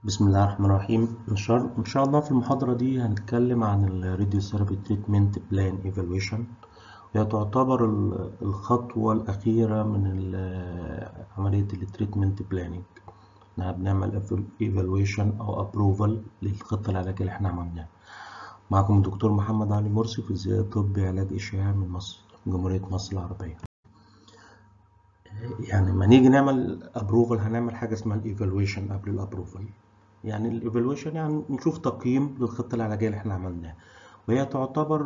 بسم الله الرحمن الرحيم إن شاء إن شاء الله في المحاضرة دي هنتكلم عن ال Radiotherapy Treatment Plan Evaluation وهي تعتبر ال- الخطوة الأخيرة من ال- عملية ال Treatment Planning إحنا بنعمل Evaluation أو Approval للخطة العلاجية اللي إحنا عملناها معكم الدكتور محمد علي مرسي فيزيائي طبي علاج إشعاع من مصر جمهورية مصر العربية يعني لما نيجي نعمل ابروفال هنعمل حاجه اسمها الايفالويشن قبل الابروفال يعني الايفالويشن يعني نشوف تقييم للخطه العلاجيه اللي احنا عملناها وهي تعتبر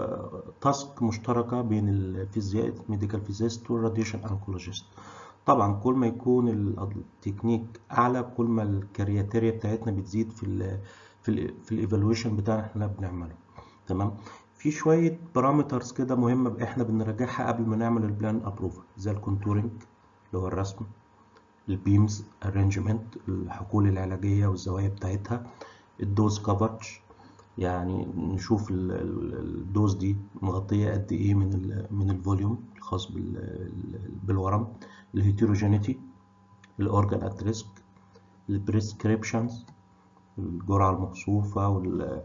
تاسك مشتركه بين الفيزياء ميديكال فيزيست والراديشن انكولوجيست طبعا كل ما يكون التكنيك اعلى كل ما الكرياتيريا بتاعتنا بتزيد في ال في ال في الايفالويشن بتاعنا احنا بنعمله تمام في شويه بارامترز كده مهمه احنا بنراجعها قبل ما نعمل البلان ابروفال زي الكونتورنج اللي هو الرسم البيمز ارينجمنت الحقول العلاجيه والزوايا بتاعتها الدوز كفرج يعني نشوف ال- ال- الدوز دي مغطيه قد ايه من ال من الفوليوم الخاص بال- بالورم الهيتروجينيتي الاورجان ات ريسك البريسكريبشنز الجرعه الموصوفه وال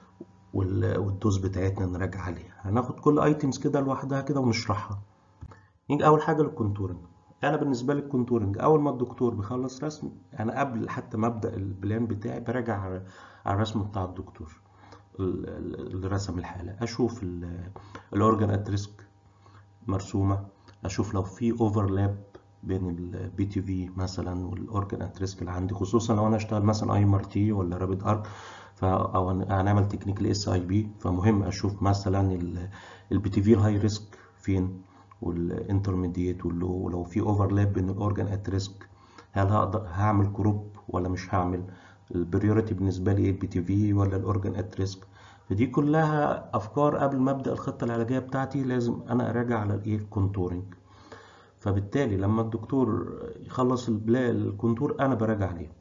وال- والدوز بتاعتنا نراجع عليها هناخد كل ايتمز كده لوحدها كده ونشرحها نيجي اول حاجه للكونتورنج انا بالنسبه لي الكونتورنج اول ما الدكتور بيخلص رسم انا قبل حتى ما ابدا البلان بتاعي براجع على على الرسم بتاع الدكتور ال- ال- اللي رسم الحاله اشوف الاورجان ات ريسك مرسومه اشوف لو في اوفرلاب بين البي تي في مثلا والاورجان ات ريسك اللي عندي خصوصا لو انا اشتغل مثلا اي ام ار تي ولا رابيد ارك ف او هنعمل تكنيك الاس اي بي فمهم اشوف مثلا البي تي في الهاي ريسك فين والانترميديت واللو ولو في اوفرلاب بين الاورجان ات ريسك هل هقدر هعمل جروب ولا مش هعمل البريوريتي بالنسبه لي البي تي في ولا الاورجان ات ريسك فدي كلها افكار قبل ما ابدا الخطه العلاجيه بتاعتي لازم انا اراجع على الايه الكونتورنج فبالتالي لما الدكتور يخلص البلا الكونتور انا براجع عليه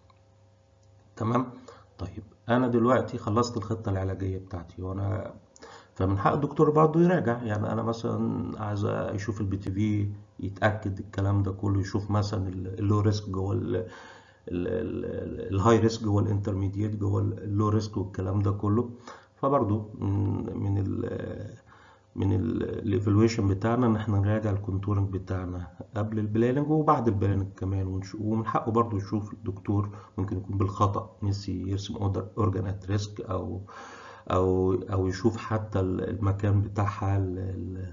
تمام طيب انا دلوقتي خلصت الخطه العلاجيه بتاعتي وانا فمن حق الدكتور برضه يراجع يعني انا مثلا عايز يشوف البي تي في يتاكد الكلام ده كله يشوف مثلا اللو ريسك جوه الهاي ريسك جوه الانترميديت جوه اللو ريسك والكلام ده كله فبرضه من من ال من الايفالويشن بتاعنا ان احنا نراجع الكونتورنج بتاعنا قبل البلاننج وبعد البلاننج كمان ونش- ومن حقه برضه يشوف الدكتور ممكن يكون بالخطأ نسي يرسم اورجان ات ريسك او او او يشوف حتى المكان بتاعها ال- ال-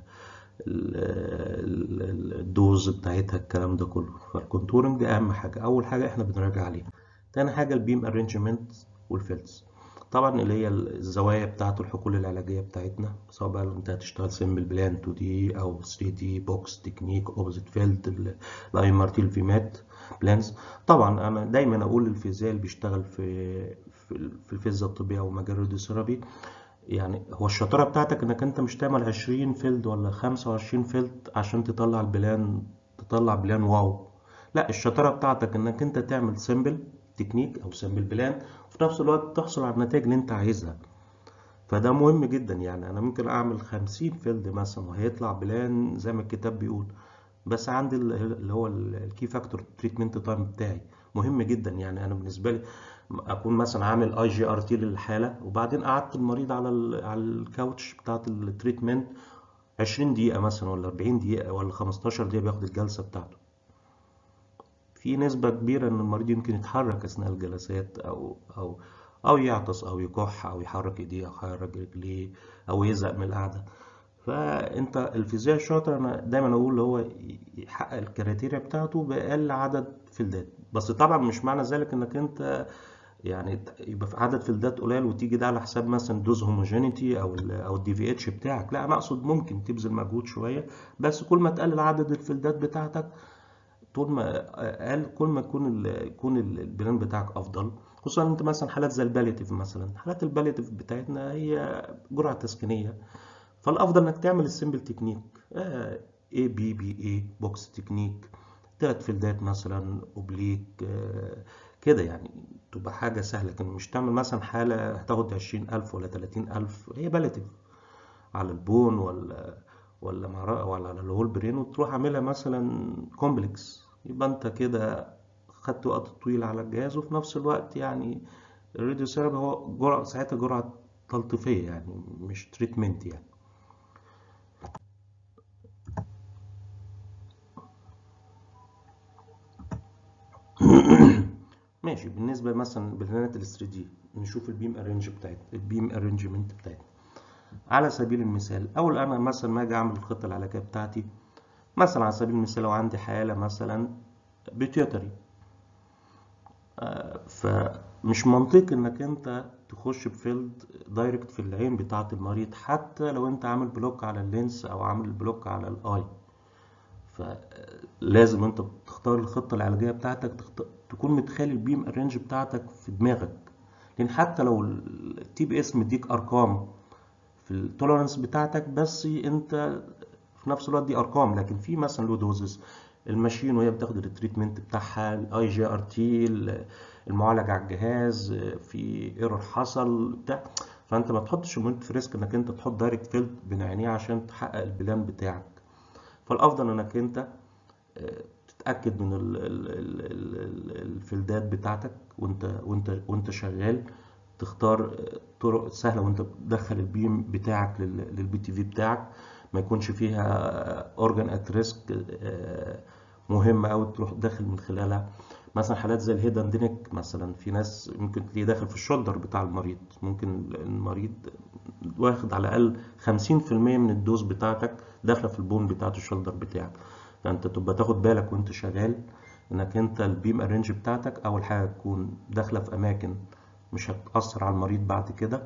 ال- ال- الدوز بتاعتها الكلام ده كله فالكونتورنج اهم حاجه اول حاجه احنا بنراجع عليها تاني حاجه البيم ارينجمنت والفيلز طبعا اللي هي الزوايا بتاعه الحقول العلاجيه بتاعتنا سواء بقى انت هتشتغل سيمبل بلان 2 دي او 3 دي بوكس تكنيك اوبوزيت فيلد الاي ام ار تي الفيمات بلانز طبعا انا دايما اقول للفيزياء اللي بيشتغل في في في الفيزياء الطبيه او مجال الراديوثيرابي يعني هو الشطاره بتاعتك انك انت مش تعمل 20 فيلد ولا 25 فيلد عشان تطلع البلان تطلع بلان واو لا الشطاره بتاعتك انك انت تعمل سيمبل تكنيك او سيمبل بلان وفي نفس الوقت تحصل على النتائج اللي انت عايزها فده مهم جدا يعني انا ممكن اعمل 50 فيلد مثلا وهيطلع بلان زي ما الكتاب بيقول بس عندي ال- اللي هو الكي فاكتور تريتمنت تايم بتاعي مهم جدا يعني انا بالنسبه لي اكون مثلا عامل اي جي ار تي للحاله وبعدين قعدت المريض على ال على الكاوتش بتاعت التريتمنت 20 دقيقه مثلا ولا 40 دقيقه ولا 15 دقيقه بياخد الجلسه بتاعته في نسبة كبيرة إن المريض يمكن يتحرك أثناء الجلسات أو أو أو يعطس أو يكح أو يحرك إيديه أو يحرك رجليه أو يزهق من القعدة فأنت الفيزياء الشاطر أنا دايما أقول اللي هو يحقق الكريتيريا بتاعته بأقل عدد فيلدات بس طبعا مش معنى ذلك إنك أنت يعني يبقى في عدد فيلدات قليل وتيجي ده على حساب مثلا دوز هوموجينيتي او ال او الدي في اتش بتاعك لا انا اقصد ممكن تبذل مجهود شويه بس كل ما تقلل عدد الفيلدات بتاعتك طول ما اقل كل ما يكون ال يكون ال- البلان بتاعك افضل خصوصا انت مثلا حالات زي الباليتيف مثلا حالات الباليتيف بتاعتنا هي جرعه تسكينيه فالافضل انك تعمل السيمبل تكنيك اي بي بي اي بوكس تكنيك ثلاث فيلدات مثلا اوبليك آه، كده يعني تبقى حاجه سهله لكن مش تعمل مثلا حاله هتاخد 20000 ولا 30000 هي باليتيف على البون ولا ولا مع ولا على الهول برين وتروح عاملها مثلا كومبلكس يبقى انت كده خدت وقت طويل على الجهاز وفي نفس الوقت يعني الراديو ثيرابي هو جرعة ساعتها جرعة تلطيفية يعني مش تريتمنت يعني ماشي بالنسبة مثلا لبلانات ال 3 دي نشوف البيم ارينج بتاعتنا البيم ارينجمنت بتاعتنا على سبيل المثال اول انا مثلا ما اجي اعمل الخطة العلاجية بتاعتي مثلا على سبيل المثال لو عندي حالة مثلا بيتيوتري آه فمش منطقي انك انت تخش بفيلد دايركت في العين بتاعة المريض حتى لو انت عامل بلوك على اللينس او عامل بلوك على الاي فلازم انت بتختار الخطة العلاجية بتاعتك تخت... تكون متخيل البيم ارينج بتاعتك في دماغك لان حتى لو التي بي اس مديك ارقام في التوليرانس بتاعتك بس انت في نفس الوقت دي ارقام لكن في مثلا لو دوزز الماشين وهي بتاخد التريتمنت بتاعها الاي جي ار تي المعالج على الجهاز في ايرور حصل بتاع فانت ما تحطش المريض في ريسك انك انت تحط دايركت فيلد بين عينيه عشان تحقق البلان بتاعك فالافضل انك انت تتاكد من الفيلدات بتاعتك وانت وانت وانت شغال تختار طرق سهله وانت بتدخل البيم بتاعك للبي تي في بتاعك ما يكونش فيها اورجان ات ريسك مهمه قوي تروح داخل من خلالها مثلا حالات زي الهيد دينك مثلا في ناس ممكن تلاقيه داخل في الشولدر بتاع المريض ممكن المريض واخد على الاقل 50% من الدوز بتاعتك داخله في البون بتاعت الشولدر بتاعك فانت تبقى تاخد بالك وانت شغال انك انت البيم ارينج بتاعتك اول حاجه تكون داخله في اماكن مش هتاثر على المريض بعد كده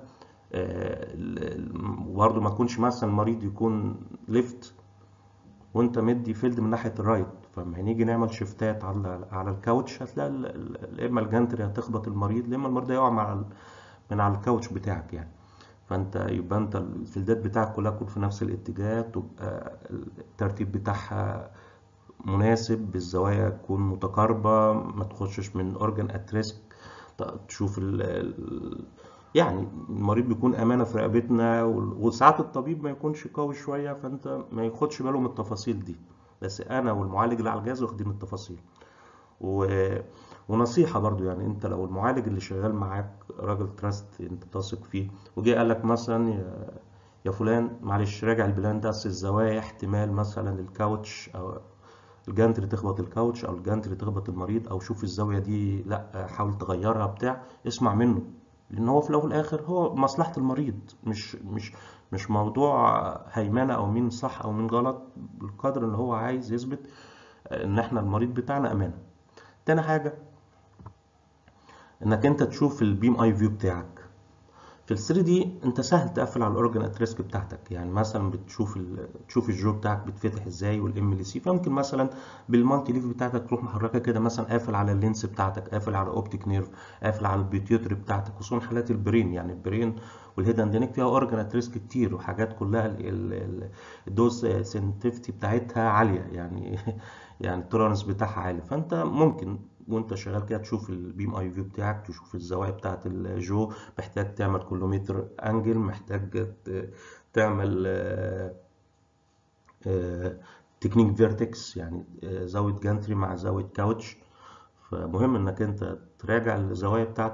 وبرضه ما تكونش مثلا المريض يكون ليفت وانت مدي فيلد من ناحيه الرايت فلما هنيجي نعمل شيفتات على على الكاوتش هتلاقي يا اما الجانتري هتخبط المريض يا اما المريض هيقع مع من على الكاوتش بتاعك يعني فانت يبقى انت الفيلدات بتاعك كلها تكون في نفس الاتجاه تبقى الترتيب بتاعها مناسب بالزوايا تكون متقاربة ما تخشش من اورجان ات ريسك تشوف ال ال يعني المريض بيكون امانه في رقبتنا وساعات الطبيب ما يكونش قوي شويه فانت ما ياخدش باله من التفاصيل دي بس انا والمعالج اللي على الجهاز واخدين التفاصيل و... ونصيحه برضو يعني انت لو المعالج اللي شغال معاك راجل تراست انت تثق فيه وجي قال لك مثلا يا... يا فلان معلش راجع البلان ده الزوايا احتمال مثلا الكاوتش او الجانتري تخبط الكاوتش او الجانتري تخبط المريض او شوف الزاويه دي لا حاول تغيرها بتاع اسمع منه لان هو في الاول والاخر هو مصلحه المريض مش مش مش موضوع هيمنه او مين صح او مين غلط بالقدر اللي هو عايز يثبت ان احنا المريض بتاعنا امانه تاني حاجه انك انت تشوف البيم اي فيو بتاعك في ال 3 دي انت سهل تقفل على الاورجن ات ريسك بتاعتك يعني مثلا بتشوف ال... تشوف الجو بتاعك بيتفتح ازاي والام ال سي فممكن مثلا بالمالتي ليف بتاعتك تروح محركه كده مثلا قافل على اللينس بتاعتك قافل على اوبتيك نيرف قافل على البيتيوتري بتاعتك خصوصا حالات البرين يعني البرين والهيد اندينيك فيها اورجن ات ريسك كتير وحاجات كلها الدوز سنتيفتي بتاعتها عاليه يعني يعني التولرنس بتاعها عالي فانت ممكن وانت شغال كده تشوف البيم اي فيو بتاعك تشوف الزوايا بتاعت الجو محتاج تعمل كيلومتر انجل محتاج تعمل تكنيك فيرتكس يعني زاوية جانتري مع زاوية كاوتش فمهم انك انت تراجع الزوايا بتاعت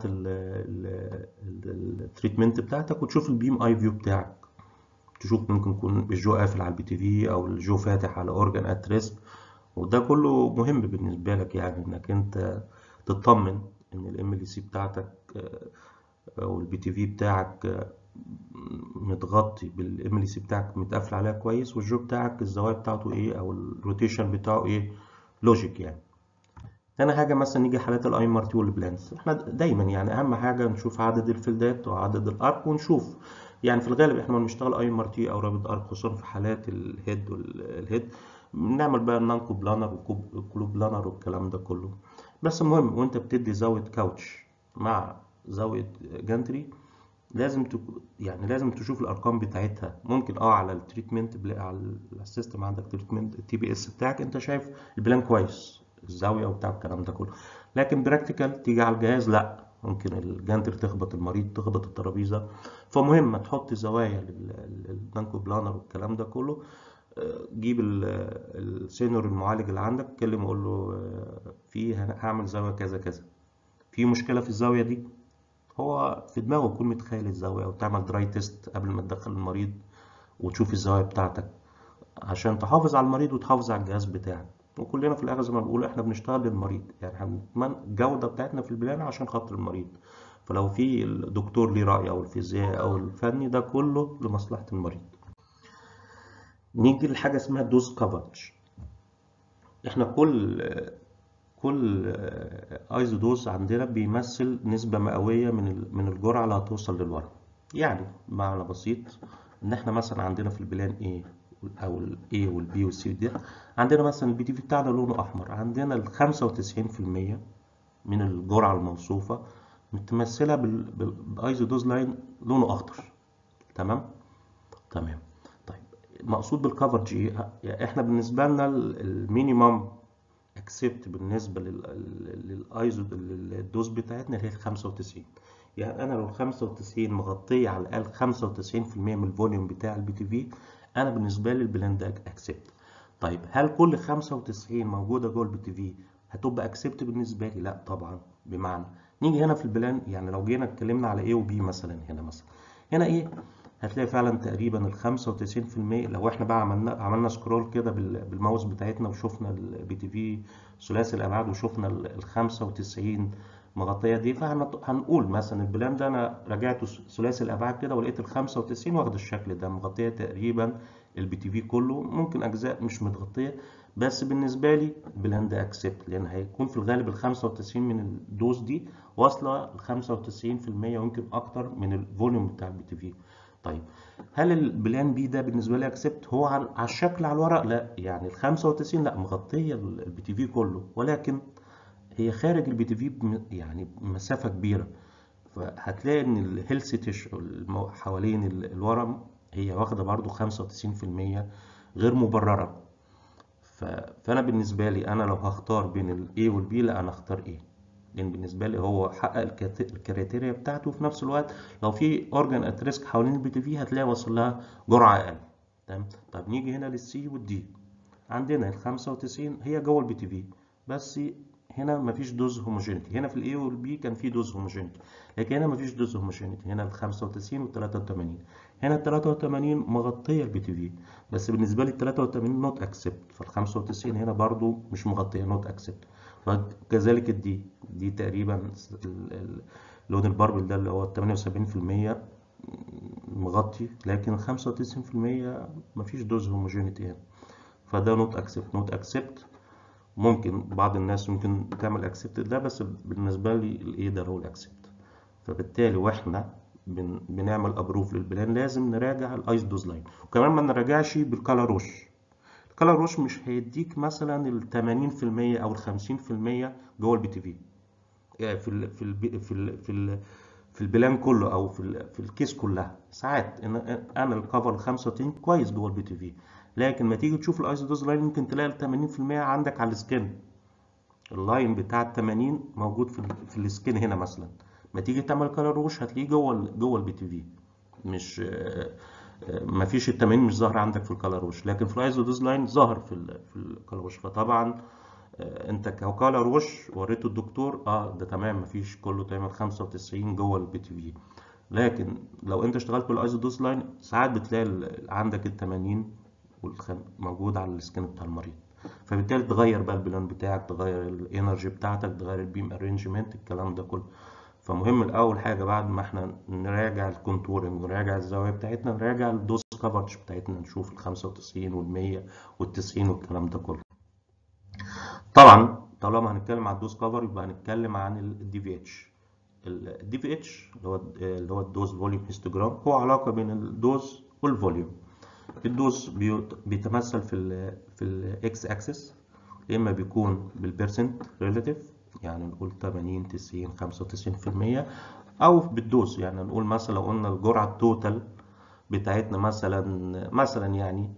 التريتمنت بتاعتك وتشوف البيم اي فيو بتاعك تشوف ممكن يكون الجو قافل على البي تي في او الجو فاتح على اورجان ات ريسك وده كله مهم بالنسبة لك يعني انك انت تطمن ان الام ال سي بتاعتك او البي تي في بتاعك متغطي بالام ال سي بتاعك متقفل عليها كويس والجو بتاعك الزوايا بتاعته ايه او الروتيشن بتاعه ايه لوجيك يعني تاني حاجة مثلا نيجي حالات الاي ام ار تي والبلانس احنا دايما يعني اهم حاجة نشوف عدد الفيلدات وعدد الارك ونشوف يعني في الغالب احنا بنشتغل اي ام ار تي او رابط ارك خصوصا في حالات الهيد والهيد بنعمل بقى النانكو بلانر والكلو بلانر والكلام ده كله بس المهم وانت بتدي زاوية كاوتش مع زاوية جانتري لازم تك... يعني لازم تشوف الارقام بتاعتها ممكن اه على التريتمنت بلا... على السيستم عندك تريتمنت التي بي اس بتاعك انت شايف البلان كويس الزاويه وبتاع الكلام ده كله لكن براكتيكال تيجي على الجهاز لا ممكن الجانتر تخبط المريض تخبط الترابيزه فمهم تحط زوايا للنانكو بلانر والكلام ده كله جيب السينيور المعالج اللي عندك كلمه قول له في هعمل زاويه كذا كذا في مشكله في الزاويه دي هو في دماغه يكون متخيل الزاويه او تعمل دراي تيست قبل ما تدخل المريض وتشوف الزاويه بتاعتك عشان تحافظ على المريض وتحافظ على الجهاز بتاعك وكلنا في الاخر زي ما بنقول احنا بنشتغل للمريض يعني احنا الجوده بتاعتنا في البلان عشان خاطر المريض فلو في الدكتور ليه راي او الفيزياء او الفني ده كله لمصلحه المريض نيجي لحاجه اسمها دوز كفرج احنا كل كل ايزو دوز عندنا بيمثل نسبه مئويه من من الجرعه اللي هتوصل للورم يعني بمعنى بسيط ان احنا مثلا عندنا في البلان ايه او الاي والبي والسي ده عندنا مثلا البي تي في بتاعنا لونه احمر عندنا ال 95% من الجرعه الموصوفه متمثله بالايزو دوز لاين لونه اخضر تمام تمام طيب المقصود بالكفرج ايه احنا بالنسبه لنا المينيمم اكسبت بالنسبه للايزو الدوز بتاعتنا اللي هي 95 يعني انا لو 95 مغطيه على الاقل 95% من الفوليوم بتاع البي تي في انا بالنسبه لي البلان ده اكسبت طيب هل كل 95 موجوده جوه البي تي في هتبقى اكسبت بالنسبه لي لا طبعا بمعنى نيجي هنا في البلان يعني لو جينا اتكلمنا على A وB مثلا هنا مثلا هنا ايه هتلاقي فعلا تقريبا ال 95% لو احنا بقى عملنا عملنا سكرول كده بالماوس بتاعتنا وشفنا البي تي في ثلاثي الابعاد وشفنا ال 95 مغطيه دي فهنقول مثلا البلان ده انا راجعته ثلاثي الابعاد كده ولقيت ال 95 واخد الشكل ده مغطيه تقريبا البي تي في كله ممكن اجزاء مش متغطيه بس بالنسبه لي البلان ده اكسبت لان هيكون في الغالب ال 95 من الدوز دي واصله ل 95% ويمكن اكتر من الفوليوم بتاع البي تي في طيب هل البلان بي ده بالنسبه لي اكسبت هو على الشكل على الورق لا يعني ال 95 لا مغطيه البي تي في كله ولكن هي خارج البي تي في يعني مسافه كبيره فهتلاقي ان الهيلث تيشو حوالين الورم هي واخده برضو 95% غير مبرره فانا بالنسبه لي انا لو هختار بين الاي والبي لا انا اختار ايه لان بالنسبه لي هو حقق الكريتيريا بتاعته وفي نفس الوقت لو في اورجان ات ريسك حوالين البي تي في هتلاقي واصل لها جرعه اقل تمام طب نيجي هنا للسي والدي عندنا ال 95 هي جوه البي تي في بس هنا مفيش دوز هوموجينيتي هنا في الاي والبي كان في دوز هوموجينيتي لكن هنا مفيش دوز هوموجينيتي هنا ال 95 وال 83 هنا ال 83 مغطيه البي تي في بس بالنسبه لي ال 83 نوت اكسبت فال 95 هنا برضو مش مغطيه نوت اكسبت وكذلك الدي دي تقريبا لون الباربل ده اللي هو 78% مغطي لكن 95% مفيش دوز هوموجينيتي هنا فده نوت اكسبت نوت اكسبت ممكن بعض الناس ممكن تعمل اكسبت ده بس بالنسبه لي الايه ده هو الاكسبت فبالتالي واحنا بن بنعمل ابروف للبلان لازم نراجع الايس دوز لاين وكمان ما نراجعش بالكالر روش الكالر روش مش هيديك مثلا ال 80% او ال 50% جوه البي تي في يعني في ال في ال في ال في ال في البلان كله او في ال في الكيس كلها ساعات ان انا الكفر 35 كويس جوه البي تي في لكن ما تيجي تشوف الايزو دوز لاين ممكن تلاقي ال 80% عندك على السكن اللاين بتاع ال 80 موجود في ال في السكن هنا مثلا ما تيجي تعمل كلر روش هتلاقيه جوه ال جوه البي تي في مش ما فيش ال 80 مش ظاهر عندك في الكلر روش لكن في الايزو دوز لاين ظاهر في ال في الكلر روش فطبعا انت ككلر روش وريته الدكتور اه ده تمام مفيش كله تمام 95 جوه البي تي في لكن لو انت اشتغلت بالايزو دوز لاين ساعات بتلاقي عندك ال 80 موجود على السكن بتاع المريض فبالتالي تغير بقى البلان بتاعك تغير الانرجي بتاعتك تغير البيم ارينجمنت الكلام ده كله فمهم الاول حاجه بعد ما احنا نراجع الكونتورنج نراجع الزاويه بتاعتنا نراجع الدوز كفرج بتاعتنا نشوف ال 95 وال 100 وال 90 والكلام ده كله طبعا طالما هنتكلم عن الدوز كفر يبقى هنتكلم عن الدي في اتش الدي في اتش اللي هو اللي هو الدوز فوليوم هيستوجرام هو علاقه بين الدوز والفوليوم الدوز بيتمثل في ال في الاكس اكسس يا اما بيكون بالبرسنت ريلاتيف يعني نقول 80 90 95% او بالدوز يعني نقول مثلا لو قلنا الجرعه التوتال بتاعتنا مثلا مثلا يعني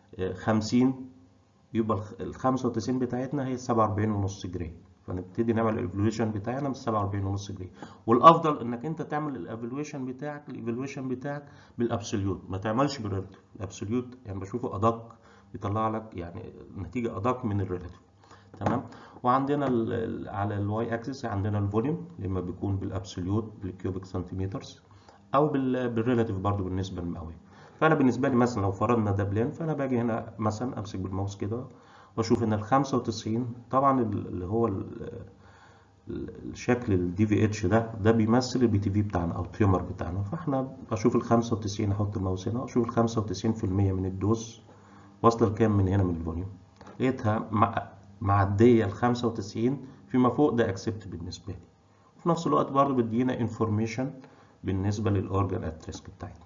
50 يبقى ال 95 بتاعتنا هي 47.5 جرام فنبتدي نعمل الايفالويشن بتاعنا من 47.5 جرام والافضل انك انت تعمل الايفالويشن بتاعك الايفالويشن بتاعك بالابسوليوت ما تعملش بالريلاتيف الابسوليوت يعني بشوفه ادق يطلع لك يعني نتيجه ادق من الريلاتيف تمام وعندنا ال ال على الواي اكسس عندنا الفوليوم لما بيكون بالابسوليوت بالكيوبيك سنتيمترز او بالريلاتيف برضو بالنسبه للمئويه فانا بالنسبه لي مثلا لو فرضنا ده بلان فانا باجي هنا مثلا امسك بالماوس كده واشوف ان ال 95 طبعا اللي هو الشكل الدي في اتش ده ده بيمثل البي تي في بتاعنا او التيومر بتاعنا فاحنا اشوف ال 95 احط الماوس هنا اشوف ال 95% من الدوز واصله لكام من هنا من الفوليوم لقيتها معديه ال 95 فيما فوق ده اكسبت بالنسبه لي وفي نفس الوقت برضه بيدينا انفورميشن بالنسبه للاورجان ات ريسك بتاعتنا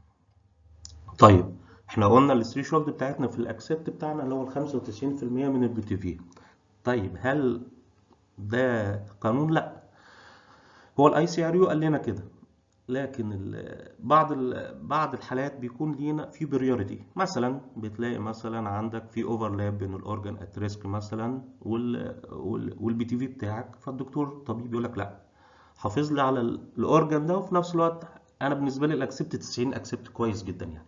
طيب احنا قلنا الثريشولد بتاعتنا في الاكسبت بتاعنا اللي هو ال 95% من البي تي في طيب هل ده قانون لا هو الاي سي ار يو قال لنا كده لكن بعض بعض الحالات بيكون لينا في بريوريتي مثلا بتلاقي مثلا عندك في اوفرلاب بين الاورجان ات ريسك مثلا والبي تي في بتاعك فالدكتور طبيب يقول لك لا حافظ لي على الاورجان ده وفي نفس الوقت انا بالنسبه لي الاكسبت 90 اكسبت كويس جدا يعني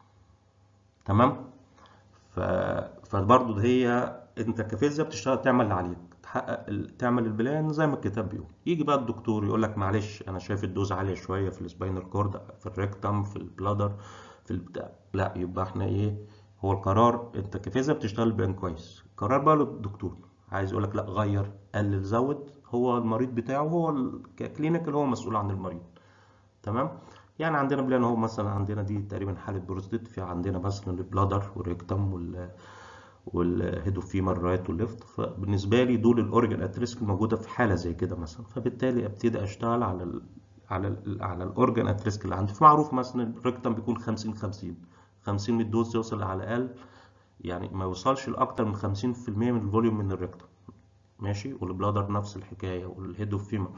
تمام ف... فبرضه هي انت كفيزياء بتشتغل تعمل اللي عليك تحقق تعمل البلان زي ما الكتاب بيقول يجي بقى الدكتور يقول لك معلش انا شايف الدوز عاليه شويه في السباينال كورد في الريكتم في البلادر في البتاع لا يبقى احنا ايه هو القرار انت كفيزياء بتشتغل البلان كويس القرار بقى للدكتور عايز يقول لك لا غير قلل زود هو المريض بتاعه هو ككلينيكال هو مسؤول عن المريض تمام يعني عندنا بلان اهو مثلا عندنا دي تقريبا حاله بروستيت في عندنا مثلا البلادر والريكتم وال والهيدوفيمر رايت والليفت فبالنسبه لي دول الاورجن اتريسك الموجوده في حاله زي كده مثلا فبالتالي ابتدي اشتغل على ال على ال على الاورجن اتريسك اللي عندي فمعروف مثلا الريكتم بيكون 50 50 50 من الدوز يوصل على الاقل يعني ما يوصلش لاكتر من 50% من الفوليوم من الريكتم ماشي والبلادر نفس الحكايه والهيدوفيمر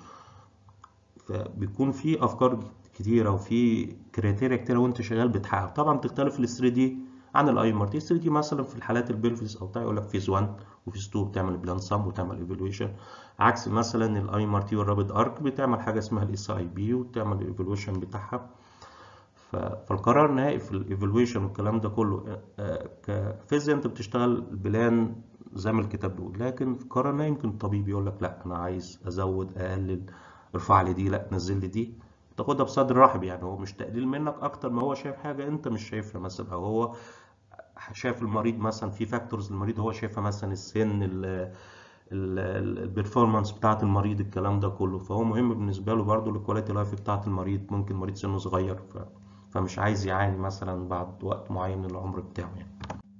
فبيكون في افكار كتيره وفي كريتيريا كتيره وانت شغال بتحقق طبعا بتختلف ال 3 دي عن الاي ام ار تي 3 دي مثلا في الحالات البلفيس او بتاع يقول لك فيز 1 وفيز 2 بتعمل بلان سم وتعمل ايفالويشن عكس مثلا الاي ام ار تي والرابد ارك بتعمل حاجه اسمها الاس اي بي وتعمل الايفالويشن بتاعها فالقرار النهائي في الايفالويشن والكلام ده كله كفيزياء انت بتشتغل بلان زي ما الكتاب بيقول لكن في القرار النهائي يمكن الطبيب يقول لك لا انا عايز ازود اقلل ارفع لي دي لا نزل لي دي تاخدها بصدر رحب يعني هو مش تقليل منك اكتر ما هو شايف حاجه انت مش شايفها مثلا او هو شايف المريض مثلا في فاكتورز المريض هو شايفها مثلا السن البرفورمانس بتاعه المريض الكلام ده كله فهو مهم بالنسبه له برضه الكواليتي لايف بتاعه المريض ممكن مريض سنه صغير ف... فمش عايز يعاني مثلا بعد وقت معين من العمر بتاعه يعني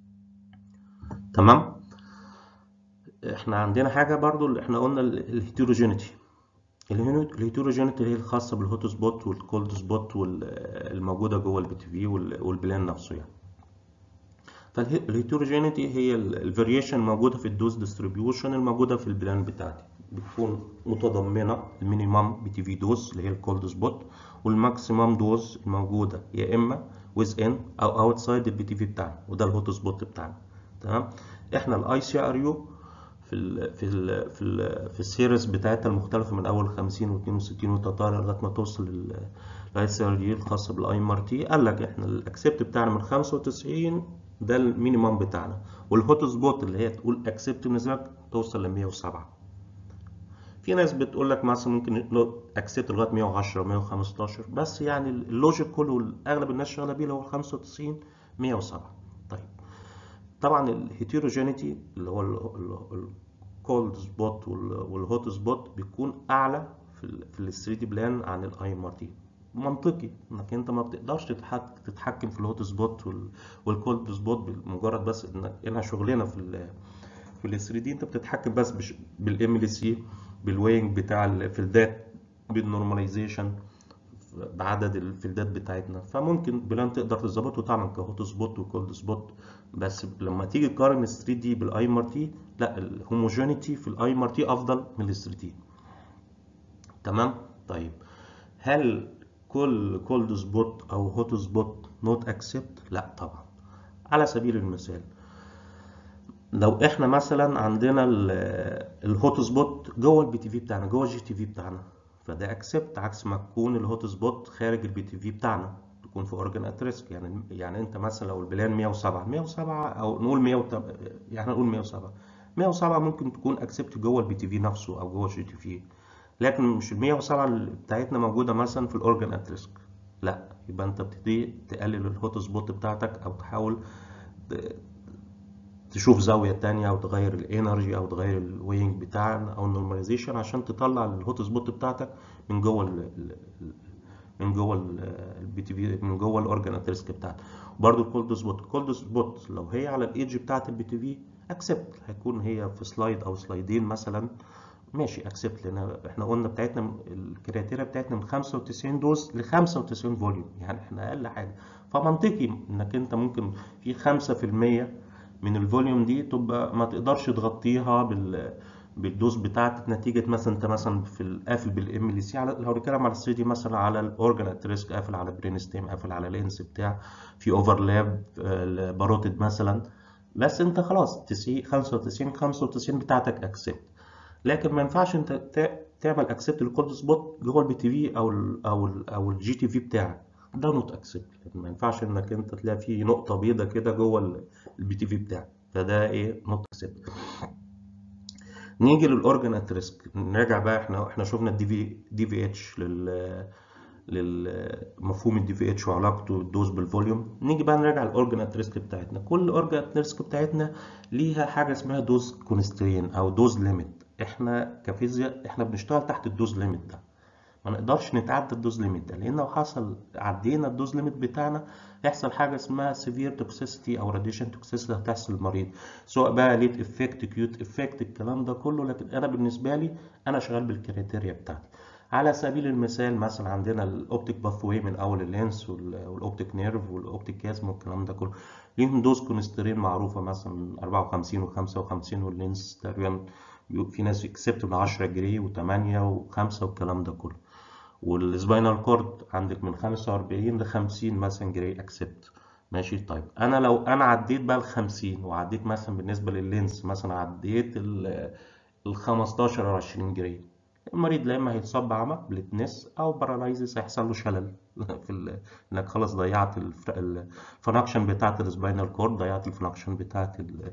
تمام احنا عندنا حاجه برضه اللي احنا قلنا الهيتروجينيتي الهيتروجينيتي هي الخاصه بالهوت سبوت والكولد سبوت والموجوده جوه البي تي في والبلان نفسه يعني فالهيتروجينيتي هي الفاريشن الموجوده في الدوز ديستريبيوشن الموجوده في البلان بتاعتي بتكون متضمنه المينيمم بي تي في دوز اللي هي الكولد سبوت والماكسيمم دوز الموجوده يا اما ويز ان او اوتسايد البي تي في بتاعنا وده الهوت سبوت بتاعنا تمام احنا الاي سي ار يو في ال في ال في ال في السيريز بتاعتها المختلفه من اول 50 و62 وتطالع لغايه ما توصل للاي سي ار دي الخاصه بالاي ام ار تي قال لك احنا الاكسبت بتاعنا من 95 ده المينيمم بتاعنا والهوت سبوت اللي هي تقول اكسبت بالنسبه لك توصل ل 107 في ناس بتقول لك مثلا ممكن اكسبت لغايه 110 115 بس يعني اللوجيك كله اغلب الناس شغاله بيه اللي هو 95 107 طيب طبعا الهيتروجينيتي اللي هو الكولد سبوت والهوت سبوت بيكون اعلى في ال في ال 3 دي بلان عن الاي ام ار تي منطقي انك انت ما بتقدرش تتحكم في الهوت سبوت والكولد سبوت بمجرد بس انك انها شغلنا في ال في ال 3 دي انت بتتحكم بس بالام ال سي بالوينج بتاع الفلدات بالنورماليزيشن بعدد الفلدات بتاعتنا فممكن بلان تقدر تظبطه طبعا كهوت سبوت وكولد سبوت بس لما تيجي تقارن ال 3 دي بالاي ام ار تي لا الهوموجينيتي في الاي ام ار تي افضل من ال 3 دي تمام طيب هل كل كولد سبوت او هوت سبوت نوت اكسبت لا طبعا على سبيل المثال لو احنا مثلا عندنا الهوت سبوت جوه البي تي في بتاعنا جوه الجي تي في بتاعنا فده اكسبت عكس ما تكون الهوت سبوت خارج البي تي في بتاعنا تكون في اورجن ات ريسك يعني يعني انت مثلا لو البلان 107 107 او نقول 100 يعني نقول 107 107 ممكن تكون اكسبت جوه البي تي في نفسه او جوه الجي تي في لكن مش ال 107 بتاعتنا موجوده مثلا في الاورجن ات ريسك لا يبقى انت بتبتدي تقلل الهوت سبوت بتاعتك او تحاول تشوف زاويه تانية او تغير الانرجي او تغير الوينج بتاعنا او النورماليزيشن عشان تطلع الهوت سبوت بتاعتك من جوه ال من جوه البي تي في من جوه الاورجن ات ريسك بتاعتك وبرده الكولد سبوت الكولد سبوت لو هي على الايدج بتاعت البي تي في اكسبت هيكون هي في سلايد او سلايدين مثلا ماشي اكسبت لان احنا قلنا بتاعتنا الكرياتيريا بتاعتنا من 95 دوز ل 95 فوليوم يعني احنا اقل حاجه فمنطقي انك انت ممكن في 5% من الفوليوم دي تبقى ما تقدرش تغطيها بال بالدوز بتاعتك نتيجه مثلا انت مثلا في القافل بالام ال سي على لو بنتكلم على السي دي مثلا على الاورجن ات ريسك قافل على برين ستيم قافل على لينس بتاع في اوفرلاب باروتد مثلا بس انت خلاص 90 95 95 بتاعتك اكسبت لكن ما ينفعش انت تعمل اكسبت للكولد سبوت جوه البي تي في او ال او ال او الجي تي في بتاعك ده نوت اكسبت ما ينفعش انك انت تلاقي فيه نقطه بيضه كده جوه البي تي في بتاعك فده ايه نوت اكسبت نيجي للاورجن ات ريسك نرجع بقى احنا احنا شفنا الدي في دي في اتش لل للمفهوم الدي في اتش وعلاقته بالدوز بالفوليوم نيجي بقى نراجع الاورجن ات ريسك بتاعتنا كل اورجن ات ريسك بتاعتنا ليها حاجه اسمها دوز كونسترين او دوز ليميت احنا كفيزياء احنا بنشتغل تحت الدوز ليميت ده ما نقدرش نتعدى الدوز ليميت ده لان لو حصل عدينا الدوز ليميت بتاعنا يحصل حاجه اسمها سيفير توكسيسيتي او راديشن توكسيسيتي هتحصل للمريض سواء بقى ليت افكت كيوت افكت الكلام ده كله لكن انا بالنسبه لي انا شغال بالكريتيريا بتاعتي على سبيل المثال مثلا عندنا الاوبتيك باثوي من اول اللينس والاوبتيك نيرف والاوبتيك كازم والكلام ده كله ليهم دوز كونسترين معروفه مثلا 54 و55 واللينس تقريبا في ناس اكسبت من 10 جري و8 و5 والكلام ده كله والسباينال كورد عندك من 45 ل 50 مثلا جري اكسبت ماشي طيب انا لو انا عديت بقى ال 50 وعديت مثلا بالنسبه لللينس مثلا عديت ال 15 او 20 جري المريض لا اما هيتصاب بعمى بلتنس او باراليزيس هيحصل له شلل في ال... انك خلاص ضيعت الفانكشن بتاعت السباينال كورد ضيعت الفانكشن بتاعت ال...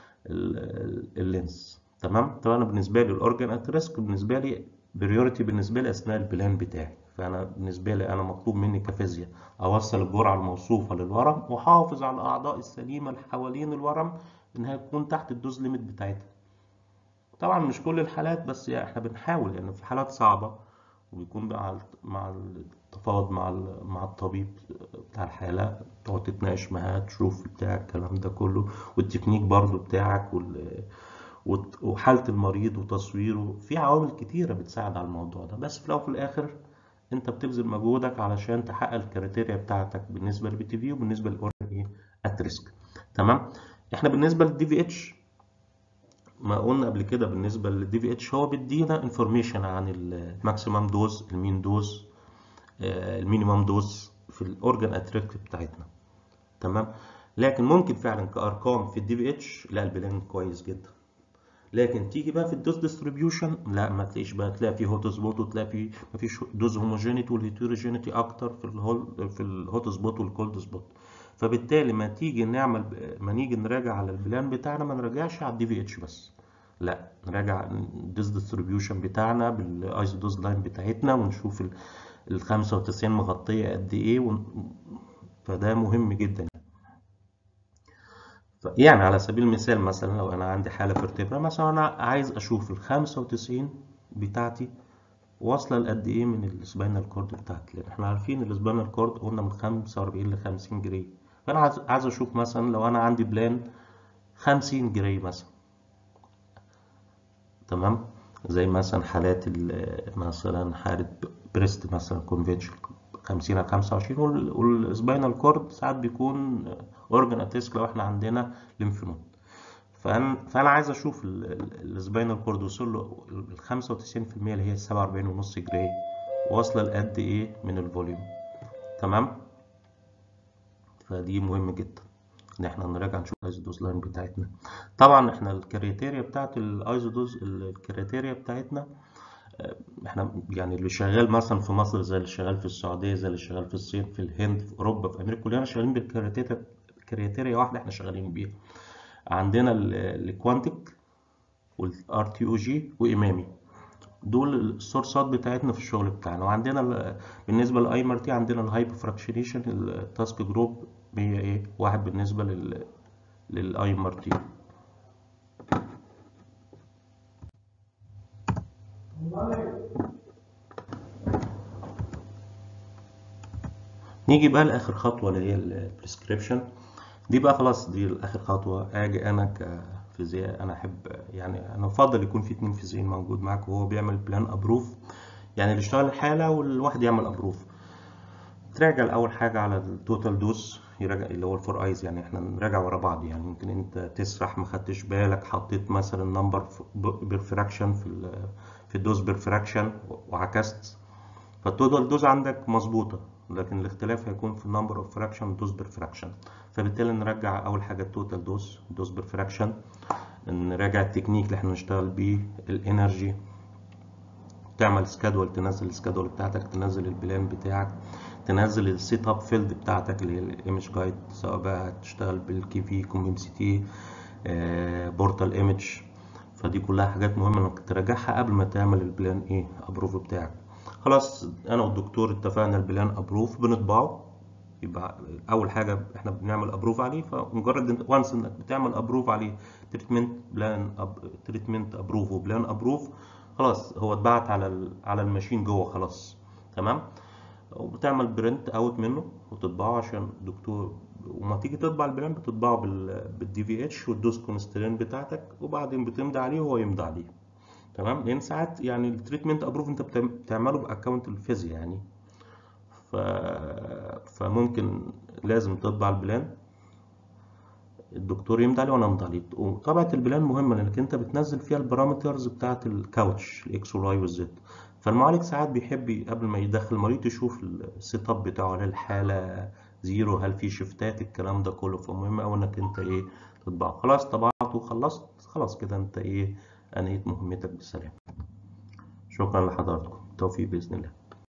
اللينس تمام طبعا انا بالنسبه لي الاورجن ات ريسك بالنسبه لي بريورتي بالنسبه لي اثناء البلان بتاعي فانا بالنسبه لي انا مطلوب مني كفيزياء اوصل الجرعه الموصوفه للورم واحافظ على الاعضاء السليمه اللي حوالين الورم انها تكون تحت الدوز ليميت بتاعتها طبعا مش كل الحالات بس يعني احنا بنحاول يعني في حالات صعبه وبيكون بقى مع التفاوض مع مع الطبيب بتاع الحاله تقعد تتناقش معاه تشوف بتاع الكلام ده كله والتكنيك برضو بتاعك وال وحالة المريض وتصويره في عوامل كتيرة بتساعد على الموضوع ده بس في الأول وفي الآخر أنت بتبذل مجهودك علشان تحقق الكريتيريا بتاعتك بالنسبة للبي تي في وبالنسبة للأورجن ات ريسك تمام احنا بالنسبة للدي في اتش ما قلنا قبل كده بالنسبة للدي في اتش هو بيدينا انفورميشن عن الماكسيمم دوز المين دوز المينيمم دوز في الأورجن ات ريسك بتاعتنا تمام لكن ممكن فعلا كأرقام في الدي في اتش لا البلان كويس جدا لكن تيجي بقى في الدوز ديستريبيوشن لا ما تلاقيش بقى تلاقي في هوت سبوت وتلاقي في ما فيش دوز هوموجينيتي والهيتروجينيتي اكتر في الهول في الهوت سبوت والكولد سبوت فبالتالي ما تيجي نعمل ما نيجي نراجع على البلان بتاعنا ما نراجعش على الدي في اتش بس لا نراجع الدوز ديستريبيوشن بتاعنا بالايزو دوز لاين بتاعتنا ونشوف ال 95 مغطيه قد ايه ون... فده مهم جدا يعني على سبيل المثال مثلا لو انا عندي حاله فيرتبرا مثلا انا عايز اشوف ال 95 بتاعتي واصله لقد ايه من السباينال كورد بتاعتي لان احنا عارفين السباينال كورد قلنا من 45 ل 50 جري فانا عايز عايز اشوف مثلا لو انا عندي بلان 50 جري مثلا تمام زي مثلا حالات مثلا حاله بريست مثلا كونفنشن 50 على 25 والسباينال كورد ساعات بيكون اورجن اتيسك لو احنا عندنا ليمف نود فانا فانا عايز اشوف السباينال كورد وصل له ال 95% اللي هي 47.5 جري واصله لقد ايه من الفوليوم تمام فدي مهم جدا ان احنا نراجع نشوف الايزودوز لاين بتاعتنا طبعا احنا الكريتيريا بتاعت الايزودوز الكريتيريا بتاعتنا احنا يعني اللي شغال مثلا في مصر زي اللي شغال في السعوديه زي اللي شغال في الصين في الهند في اوروبا في امريكا كلنا شغالين بالكريتيريا واحده احنا شغالين بيها عندنا الكوانتيك والار تي او جي وامامي دول السورسات بتاعتنا في الشغل بتاعنا وعندنا بالنسبه للاي تي عندنا الهايبر فراكشنيشن التاسك جروب هي ايه واحد بالنسبه لل للاي تي نيجي بقى لاخر خطوه اللي هي البريسكريبشن دي بقى خلاص دي اخر خطوه اجي انا كفيزياء انا احب يعني انا افضل يكون في اتنين فيزيائيين موجود معاك وهو بيعمل بلان ابروف يعني اللي يشتغل الحاله والواحد يعمل ابروف تراجع الاول حاجه على التوتال دوز يراجع اللي هو الفور ايز يعني احنا نراجع ورا بعض يعني ممكن انت تسرح ما خدتش بالك حطيت مثلا نمبر بيرفراكشن في في الدوز بيرفراكشن وعكست فالتوتال دوز عندك مظبوطه لكن الاختلاف هيكون في النمبر اوف فراكشن دوز بير فراكشن فبالتالي نرجع اول حاجه التوتال دوز دوز بير فراكشن نراجع التكنيك اللي احنا نشتغل بيه الانرجي تعمل سكادول تنزل السكادول بتاعتك تنزل البلان بتاعك تنزل السيت اب فيلد بتاعتك اللي هي الايمج جايد سواء بقى هتشتغل بالكي في كومبنسيتي بورتال ايمج فدي كلها حاجات مهمه انك تراجعها قبل ما تعمل البلان ايه ابروف بتاعك خلاص انا والدكتور اتفقنا البلان ابروف بنطبعه يبقى اول حاجه احنا بنعمل ابروف عليه فمجرد وانس انك بتعمل ابروف عليه تريتمنت بلان أب... تريتمنت ابروف وبلان ابروف خلاص هو اتبعت على ال... على الماشين جوه خلاص تمام وبتعمل برنت اوت منه وتطبعه عشان الدكتور وما تيجي تطبع البلان بتطبعه بال بالدي في اتش والدوز كونسترين بتاعتك وبعدين بتمضي عليه وهو يمضي عليه تمام لان ساعات يعني التريتمنت ابروف انت بتعمله باكونت الفيزياء يعني ف... فممكن لازم تطبع البلان الدكتور يمضي عليه وانا امضي عليه وطبعه البلان مهمه لانك انت بتنزل فيها البارامترز بتاعه الكاوتش الاكس والواي والزد فالمعالج ساعات بيحب قبل ما يدخل المريض يشوف السيت اب بتاعه هل الحاله زيرو هل في شفتات الكلام ده كله فمهم قوي انك انت ايه تطبعه خلاص طبعته وخلصت خلاص كده انت ايه انهيت مهمتك بسلام شكرا لحضراتكم توفيق باذن الله